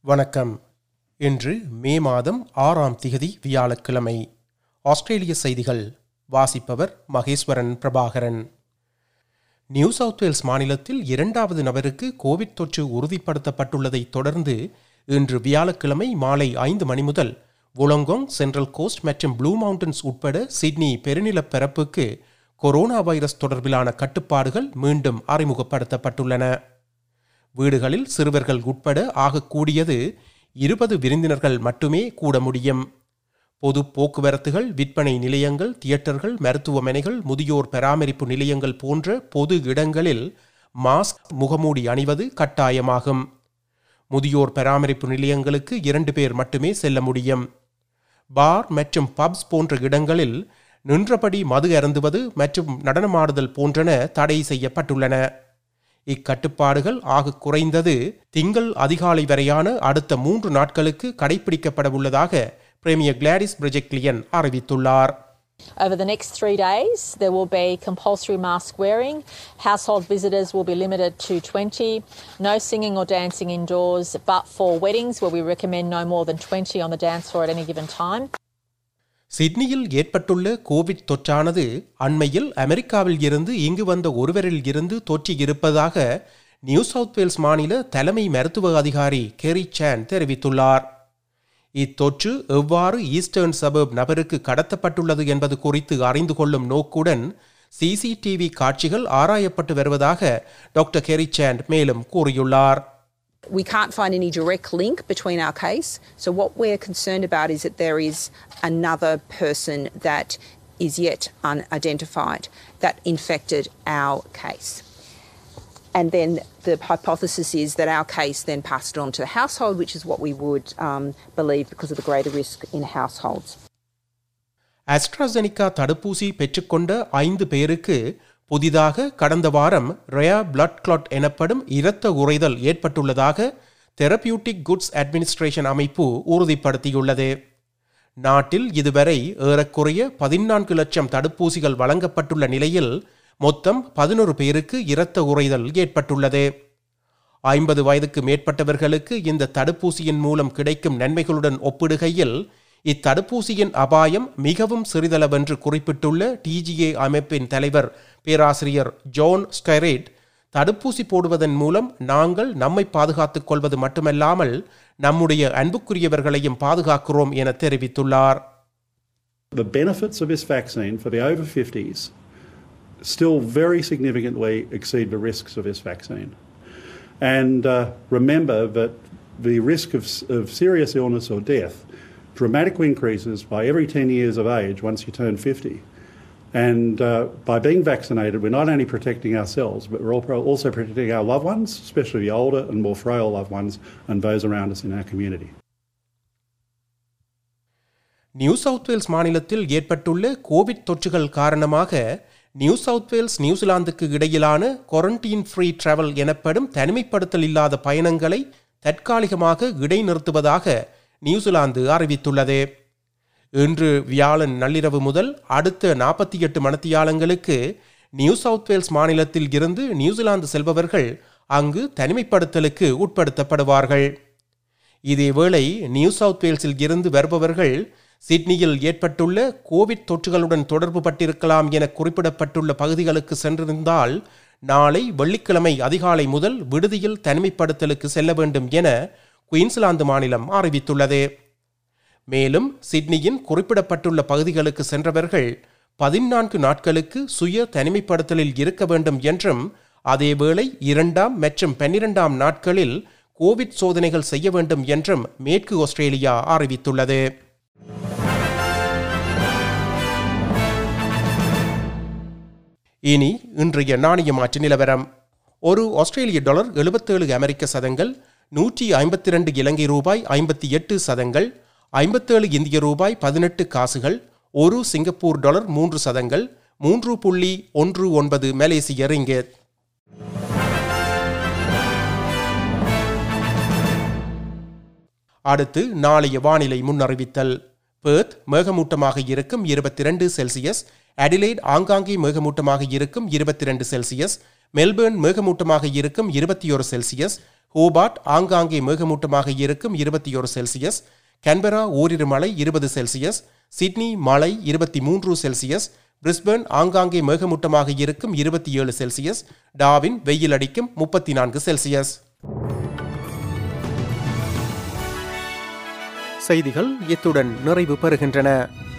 வணக்கம் இன்று மே மாதம் ஆறாம் திகதி வியாழக்கிழமை ஆஸ்திரேலிய செய்திகள் வாசிப்பவர் Maheswaran Prabhakaran New South Wales மாநிலத்தில் இரண்டாவது நபருக்கு கோவிட் தொற்று உறுதிப்படுத்தப்பட்டுள்ளதை தொடர்ந்து இன்று வியாழக்கிழமை மாலை ஐந்து மணி முதல் வுலங்கோங் சென்ட்ரல் கோஸ்ட் மற்றும் ப்ளூ மவுண்டன்ஸ் உட்பட சிட்னி பெருநிலப் பரப்புக்கு கொரோனா வைரஸ் தொடர்பிலான கட்டுப்பாடுகள் மீண்டும் அறிமுகப்படுத்தப்பட்டுள்ளன வீடுகளில் சிறுவர்கள் உட்பட ஆகக்கூடியது இருபது விருந்தினர்கள் மட்டுமே கூட முடியும் பொது போக்குவரத்துகள் விற்பனை நிலையங்கள் தியேட்டர்கள் மருத்துவமனைகள் முதியோர் பராமரிப்பு நிலையங்கள் போன்ற பொது இடங்களில் மாஸ்க் முகமூடி அணிவது கட்டாயமாகும் முதியோர் பராமரிப்பு நிலையங்களுக்கு இரண்டு பேர் மட்டுமே செல்ல முடியும் பார் மற்றும் பப்ஸ் போன்ற இடங்களில் நின்றபடி மது அருந்துவது மற்றும் நடனமாடுதல் போன்றன தடை செய்யப்பட்டுள்ளன இக்கட்டுப்பாடுகள் ஆக குறைந்தது திங்கள் அதிகாலை வரையான அடுத்த மூன்று நாட்களுக்கு கடைபிடிக்கப்பட உள்ளதாக பிரேமியர் கிளாடிஸ் பிரிஜெக்லியன் அறிவித்துள்ளார் Over the next three days, there will be compulsory mask wearing. Household visitors will be limited to 20. No singing or dancing indoors, but for weddings, where we recommend no more than 20 on the dance floor at any given time. சிட்னியில் ஏற்பட்டுள்ள Covid தொற்றானது அண்மையில் அமெரிக்காவில் இருந்து இங்கு வந்த ஒருவரில் இருந்து தொற்றி இருப்பதாக நியூ சவுத் வேல்ஸ் மாநில தலைமை மருத்துவ அதிகாரி கெரி சான் தெரிவித்துள்ளார் இத்தொற்று எவ்வாறு ஈஸ்டர்ன் சபர்ப் நபருக்கு கடத்தப்பட்டுள்ளது என்பது குறித்து அறிந்து கொள்ளும் நோக்குடன் சிசிடிவி காட்சிகள் ஆராயப்பட்டு வருவதாக டாக்டர் கெரி சாண்ட் மேலும் கூறியுள்ளார் We can't find any direct link between our case. So, what we're concerned about is that there is another person that is yet unidentified that infected our case. And then the hypothesis is that our case then passed it on to the household, which is what we would um, believe because of the greater risk in households. AstraZeneca தடுப்பூசி பெற்றுக்கொண்ட ஐந்து பேருக்கு புதிதாக கடந்த வாரம் Raya blood clot எனப்படும் இரத்த உறைதல் ஏற்பட்டுள்ளதாக தெரபியூட்டிக் குட்ஸ் அட்மினிஸ்ட்ரேஷன் அமைப்பு உறுதிப்படுத்தியுள்ளது நாட்டில் இதுவரை ஏறக்குறைய பதினான்கு லட்சம் தடுப்பூசிகள் வழங்கப்பட்டுள்ள நிலையில் மொத்தம் பதினொரு பேருக்கு இரத்த உறைதல் ஏற்பட்டுள்ளது ஐம்பது வயதுக்கு மேற்பட்டவர்களுக்கு இந்த தடுப்பூசியின் மூலம் கிடைக்கும் நன்மைகளுடன் ஒப்பிடுகையில் இத்தடுப்பூசியின் அபாயம் மிகவும் சிறிதளவென்று குறிப்பிட்டுள்ள டிஜிஏ அமைப்பின் தலைவர் பேராசிரியர் ஜோன் ஸ்கைரேட் தடுப்பூசி போடுவதன் மூலம் நாங்கள் நம்மை பாதுகாத்துக் கொள்வது மட்டுமல்லாமல் நம்முடைய அன்புக்குரியவர்களையும் பாதுகாக்கிறோம் என தெரிவித்துள்ளார் The benefits of this vaccine for the over 50s still very significantly exceed the risks of this vaccine. And uh, remember that the risk of, of serious illness or death dramatically increases by every 10 years of age once you turn 50. And uh, by being vaccinated, we're not only protecting ourselves, but we're also protecting our loved ones, especially the older and more frail loved ones, and those around us in our community. New South Wales மாநிலத்தில் ஏற்பட்டுள்ள Covid தொற்றுகள் காரணமாக new South Wales நியூசிலாந்துக்கு இடையிலான quarantine free travel எனப்படும் தனிமைப்படுத்தல் இல்லாத பயணங்களை தற்காலிகமாக இடைநிறுத்துவதாக நியூசிலாந்து அறிவித்துள்ளது இன்று வியாழன் நள்ளிரவு முதல் அடுத்த நாற்பத்தி எட்டு மணத்தியாலங்களுக்கு நியூ சவுத் வேல்ஸ் மாநிலத்தில் இருந்து நியூசிலாந்து செல்பவர்கள் அங்கு தனிமைப்படுத்தலுக்கு உட்படுத்தப்படுவார்கள் இதேவேளை நியூ சவுத் வேல்ஸில் இருந்து வருபவர்கள் சிட்னியில் ஏற்பட்டுள்ள கோவிட் தொற்றுகளுடன் தொடர்பு பட்டிருக்கலாம் என குறிப்பிடப்பட்டுள்ள பகுதிகளுக்கு சென்றிருந்தால் நாளை வெள்ளிக்கிழமை அதிகாலை முதல் விடுதியில் தனிமைப்படுத்தலுக்கு செல்ல வேண்டும் என குயின்ஸ்லாந்து மாநிலம் அறிவித்துள்ளது மேலும் சிட்னியின் குறிப்பிடப்பட்டுள்ள பகுதிகளுக்கு சென்றவர்கள் பதினான்கு நாட்களுக்கு சுய தனிமைப்படுத்தலில் இருக்க வேண்டும் என்றும் அதேவேளை இரண்டாம் மற்றும் பன்னிரெண்டாம் நாட்களில் கோவிட் சோதனைகள் செய்ய வேண்டும் என்றும் மேற்கு ஆஸ்திரேலியா அறிவித்துள்ளது இனி இன்றைய நாணய மாற்று நிலவரம் ஒரு ஆஸ்திரேலிய டாலர் எழுபத்தேழு அமெரிக்க சதங்கள் நூற்றி ஐம்பத்தி ரெண்டு இலங்கை ரூபாய் ஐம்பத்தி எட்டு சதங்கள் ஐம்பத்தேழு இந்திய ரூபாய் பதினெட்டு காசுகள் ஒரு சிங்கப்பூர் டாலர் மூன்று சதங்கள் மூன்று புள்ளி ஒன்று ஒன்பது மலேசிய ரிங்கெட் அடுத்து நாளைய வானிலை முன்னறிவித்தல் பேர்த் மேகமூட்டமாக இருக்கும் இருபத்தி ரெண்டு செல்சியஸ் அடிலைட் ஆங்காங்கே மேகமூட்டமாக இருக்கும் இருபத்தி ரெண்டு செல்சியஸ் மெல்பேர்ன் மேகமூட்டமாக இருக்கும் இருபத்தி ஒரு செல்சியஸ் ஹோபார்ட் ஆங்காங்கே மேகமூட்டமாக இருக்கும் இருபத்தி ஒரு செல்சியஸ் கன்பரா ஓரிரு மழை இருபது செல்சியஸ் சிட்னி மழை இருபத்தி மூன்று செல்சியஸ் பிரிஸ்பர்ன் ஆங்காங்கே மேகமூட்டமாக இருக்கும் இருபத்தி ஏழு செல்சியஸ் டாவின் வெயில் அடிக்கும் முப்பத்தி நான்கு செல்சியஸ் செய்திகள் இத்துடன் நிறைவு பெறுகின்றன